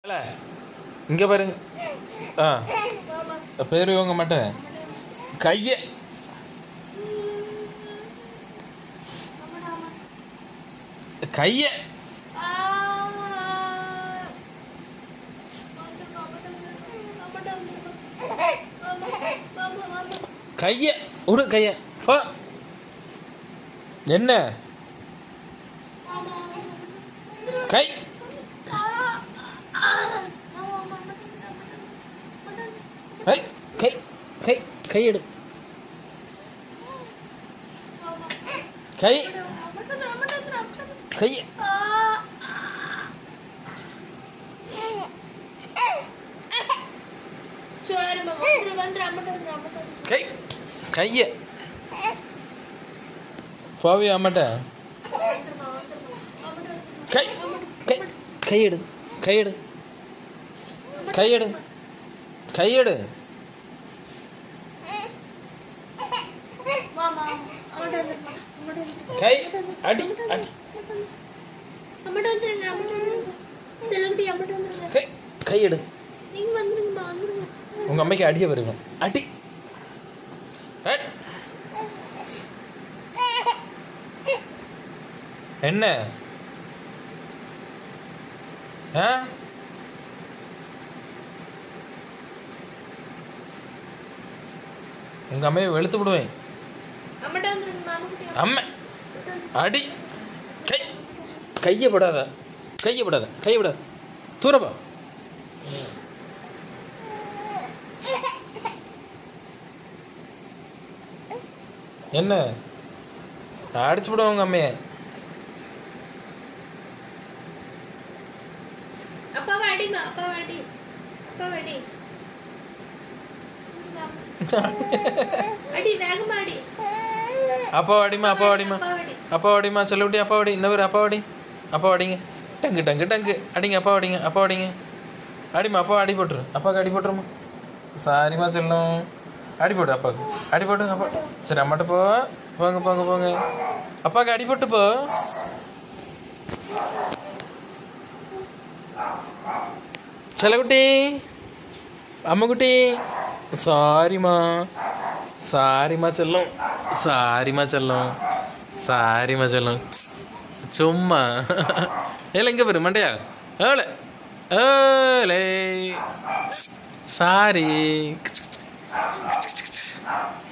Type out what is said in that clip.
இல்ல, இங்க பாருங்க ஆ பேர் இவங்க மாட்டேன் கைய கைய கைய விடு கைய போ என்ன கை கை கை கை கை எடு கை கை கை கைய போவியா அம்மாட்ட கை கை கை எடு கை எடு கை எடு கை எடு கை அடி அடி அம்மட்டு வந்துருங்க அம்மட்டு வந்துருங்க செல்லக்குட்டி அம்மட்டு வந்துருங்க கை கை எடு நீங்க வந்துருங்கம்மா வந்துருங்க உங்க அம்மைக்கு அடிய வருவேன் அடி அட். என்ன ஆ உங்க அம்மையை வெளுத்து விடுவேன் அம்மட்டு வந்துருங்க மாமக்குட்டி அம்மை அடி கை கையை விடாத கையை விடாத கையை விடாத தூரப்பா என்ன அடிச்சு விடுவோம் உங்க அம்மைய அப்பாவை அடிமா அப்பாவை அடி அப்பாவை அடி அடி வேகமா அடி அப்பா அடிமா அப்பா அடிமா அப்பாவை அடி அப்பா அடிமா சொல்லிவிட்டி அப்பா அடி இந்த பேர் அப்பா அடி அப்பா அடிங்க டங்கு டங்கு டங்கு அடிங்க அப்பா அடிங்க அப்பா அடிங்க அடிமா அப்பா அடி போட்டுரு அப்பாவுக்கு அடி போட்டுருமா சாரிம்மா செல்லும் அடி போடு அப்பாவுக்கு அடி போட்டு அப்பா சரி அம்மாட்ட போ போங்க போங்க போங்க அப்பாவுக்கு அடி போட்டு போ செல்லக்குட்டி அம்முக்குட்டி சாரிம்மா சாரிம்மா செல்லம் சாரிம்மா செல்லம் சாரிம்மா செல்லம் சும்மா ஏல எங்க பாரு மண்டையா ஏல ஏலே சாரி